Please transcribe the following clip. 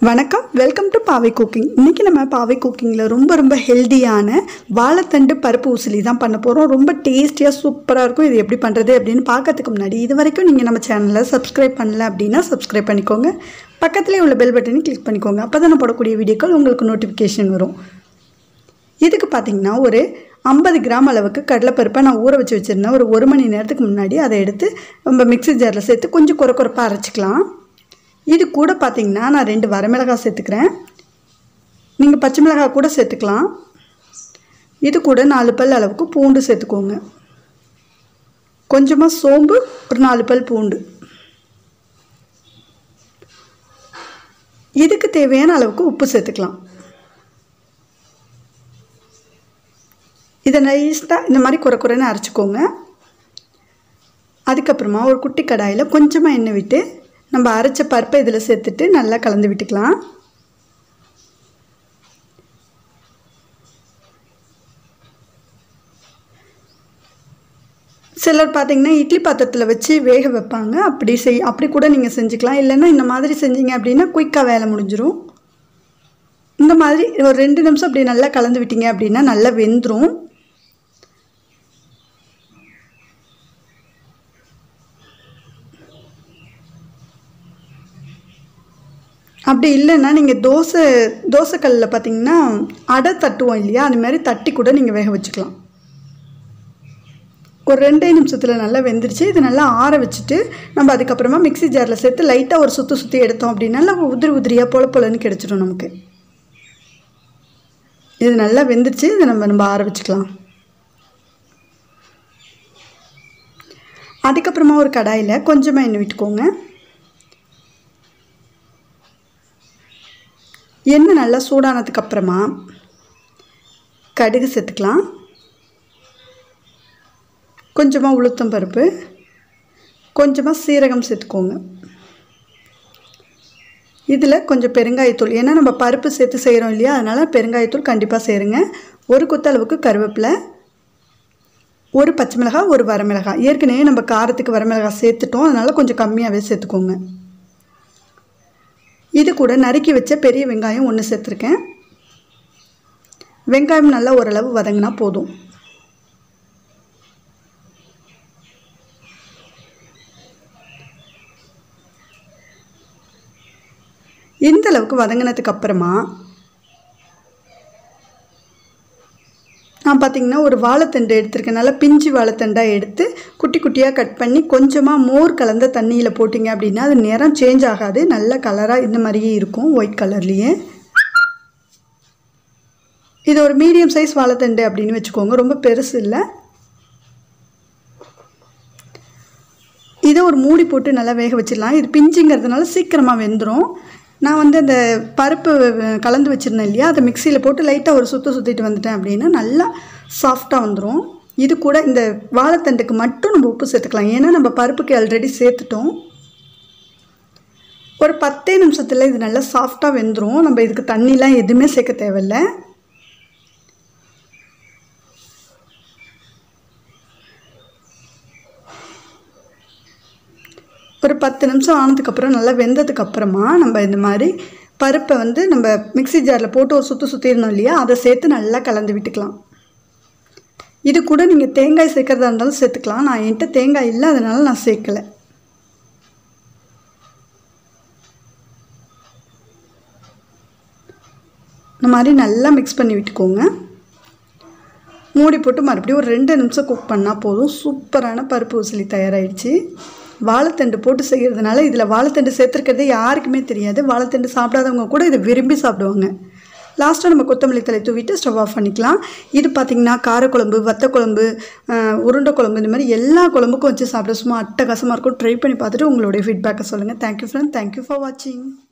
வணக்கம் welcome to பாவை cooking இன்றைக்கி நம்ம பாவை குக்கிங்கில் ரொம்ப ரொம்ப ஹெல்தியான வாழைத்தண்டு பருப்பு உசிலி தான் பண்ண போகிறோம் ரொம்ப டேஸ்டியாக சூப்பராக இருக்கும் இது எப்படி பண்ணுறது அப்படின்னு பார்க்கறதுக்கு முன்னாடி இது வரைக்கும் நீங்கள் நம்ம சேனலை சப்ஸ்கிரைப் பண்ணல அப்படின்னா சப்ஸ்கிரைப் பண்ணிக்கோங்க பக்கத்துலேயே உள்ள பெல் பட்டனை கிளிக் பண்ணிக்கோங்க அப்போ தான் போடக்கூடிய வீடியோக்கள் உங்களுக்கு நோட்டிஃபிகேஷன் வரும் இதுக்கு பார்த்தீங்கன்னா ஒரு ஐம்பது கிராம் அளவுக்கு கடலைப்பருப்பை நான் ஊற வச்சு வச்சுருந்தேன் ஒரு ஒரு மணி நேரத்துக்கு முன்னாடி அதை எடுத்து நம்ம மிக்ஸி ஜாரில் சேர்த்து கொஞ்சம் குறை குறைப்பாக அரைச்சிக்கலாம் இது கூட பார்த்தீங்கன்னா நான் ரெண்டு வரமிளகாய் சேர்த்துக்கிறேன் நீங்கள் பச்சை மிளகாய் கூட சேர்த்துக்கலாம் இது கூட நாலு பல் அளவுக்கு பூண்டு சேர்த்துக்கோங்க கொஞ்சமாக சோம்பு ஒரு நாலு பல் பூண்டு இதுக்கு தேவையான அளவுக்கு உப்பு சேர்த்துக்கலாம் இதை நைஸ்டாக இந்த மாதிரி குறை குறைன்னு அரைச்சிக்கோங்க அதுக்கப்புறமா ஒரு குட்டி கடாயில் கொஞ்சமாக எண்ணெய் விட்டு நம்ம அரைச்ச பருப்பை இதில் சேர்த்துட்டு நல்லா கலந்து விட்டுக்கலாம் சிலர் பார்த்தீங்கன்னா இட்லி பாத்திரத்தில் வச்சு வேக வைப்பாங்க அப்படி செய் அப்படி கூட நீங்கள் செஞ்சுக்கலாம் இல்லைன்னா இந்த மாதிரி செஞ்சீங்க அப்படின்னா குயிக்காக வேலை முடிஞ்சிடும் இந்த மாதிரி ஒரு ரெண்டு நிமிஷம் அப்படி நல்லா கலந்து விட்டீங்க அப்படின்னா நல்லா வெந்துடும் அப்படி இல்லைன்னா நீங்கள் தோசை தோசைக்கல்லில் பார்த்தீங்கன்னா அடை தட்டுவோம் இல்லையா அது மாதிரி தட்டி கூட நீங்கள் வேக வச்சுக்கலாம் ஒரு ரெண்டே நிமிஷத்தில் நல்லா வெந்துருச்சு இது நல்லா ஆற வச்சுட்டு நம்ம அதுக்கப்புறமா மிக்ஸி ஜாரில் சேர்த்து லைட்டாக ஒரு சுற்றி சுற்றி எடுத்தோம் அப்படின்னா நல்லா உதிரி உதிரியாக பொல பொலன்னு கிடச்சிடும் நமக்கு இது நல்லா வெந்துருச்சு இதை நம்ம நம்ம ஆற வச்சுக்கலாம் அதுக்கப்புறமா ஒரு கடாயில் கொஞ்சமாக எண்ணெய் விட்டுக்கோங்க எண்ணெய் நல்லா சூடானதுக்கு அப்புறமா கடுகு சேர்த்துக்கலாம் கொஞ்சமாக உளுத்தம் பருப்பு கொஞ்சமாக சீரகம் சேர்த்துக்கோங்க இதில் கொஞ்சம் பெருங்காயத்தூள் ஏன்னா நம்ம பருப்பு சேர்த்து செய்கிறோம் இல்லையா அதனால் பெருங்காயத்தூள் கண்டிப்பாக சேருங்க ஒரு குத்தளவுக்கு கருவேப்பிலை ஒரு பச்சை மிளகாய் ஒரு வரமிளகாய் ஏற்கனவே நம்ம காரத்துக்கு வரமிளகாய் சேர்த்துட்டோம் அதனால் கொஞ்சம் கம்மியாகவே சேர்த்துக்கோங்க இது கூட நறுக்கி வச்ச பெரிய வெங்காயம் ஒன்று சேர்த்துருக்கேன் வெங்காயம் நல்லா ஓரளவு வதங்கினா போதும் இந்த அளவுக்கு வதங்கினதுக்கு அப்புறமா நான் பார்த்தீங்கன்னா ஒரு வாழைத்தண்டு எடுத்திருக்கேன் நல்லா பிஞ்சு வாழைத்தண்டாக எடுத்து குட்டி குட்டியாக கட் பண்ணி கொஞ்சமாக மோர் கலந்த தண்ணியில் போட்டிங்க அப்படின்னா அது நிறம் சேஞ்ச் ஆகாது நல்ல கலராக இந்த மாதிரியே இருக்கும் ஒயிட் கலர்லேயே இது ஒரு மீடியம் சைஸ் வாழைத்தண்டு அப்படின்னு வச்சுக்கோங்க ரொம்ப பெருசு இல்லை இதை ஒரு மூடி போட்டு நல்லா வேக வச்சிடலாம் இது பிஞ்சுங்கிறதுனால சீக்கிரமாக வெந்துடும் நான் வந்து அந்த பருப்பு கலந்து வச்சுருந்தேன் இல்லையா அதை மிக்சியில் போட்டு லைட்டாக ஒரு சுற்று சுற்றிட்டு வந்துட்டேன் அப்படின்னா நல்லா சாஃப்டாக வந்துடும் இது கூட இந்த வாழைத்தண்டுக்கு மட்டும் நம்ம உப்பு சேர்த்துக்கலாம் ஏன்னா நம்ம பருப்புக்கு ஆல்ரெடி சேர்த்துட்டோம் ஒரு பத்தே நிமிஷத்தில் இது நல்லா சாஃப்டாக வெந்துடும் நம்ம இதுக்கு தண்ணிலாம் எதுவுமே சேர்க்க தேவையில்லை ஒரு பத்து நிமிஷம் ஆனதுக்கப்புறம் நல்லா வெந்ததுக்கப்புறமா நம்ம இந்த மாதிரி பருப்பை வந்து நம்ம மிக்ஸி ஜாரில் போட்டு ஒரு சுற்றி சுற்றிடணும் இல்லையா அதை சேர்த்து நல்லா கலந்து விட்டுக்கலாம் இது கூட நீங்கள் தேங்காய் சேர்க்குறதா இருந்தாலும் சேர்த்துக்கலாம் நான் என்கிட்ட தேங்காய் இல்லை அதனால் நான் சேர்க்கலை இந்த மாதிரி நல்லா மிக்ஸ் பண்ணி விட்டுக்கோங்க மூடி போட்டு மறுபடியும் ஒரு ரெண்டு நிமிஷம் குக் பண்ணால் போதும் சூப்பரான பருப்பு உசிலி தயாராகிடுச்சு வாழைத்தண்டு போட்டு செய்கிறதுனால இதில் வாழைத்தண்டு சேர்த்துருக்கிறதே யாருக்குமே தெரியாது வாழைத்தண்டு சாப்பிடாதவங்க கூட இதை விரும்பி சாப்பிடுவாங்க லாஸ்ட்டாக நம்ம கொத்தமல்லி தலை தூவிட்டு ஸ்டவ் ஆஃப் பண்ணிக்கலாம் இது பார்த்திங்கன்னா காரக்குழம்பு வத்த குழம்பு உருண்டை குழம்பு இந்த மாதிரி எல்லா குழம்புக்கும் வச்சு சாப்பிட சும்மா அட்டகாசமாக இருக்கும் ட்ரை பண்ணி பார்த்துட்டு உங்களுடைய ஃபீட்பேக்கை சொல்லுங்கள் தேங்க்யூ ஃப்ரெண்ட் தேங்க்யூ ஃபார் வாட்சிங்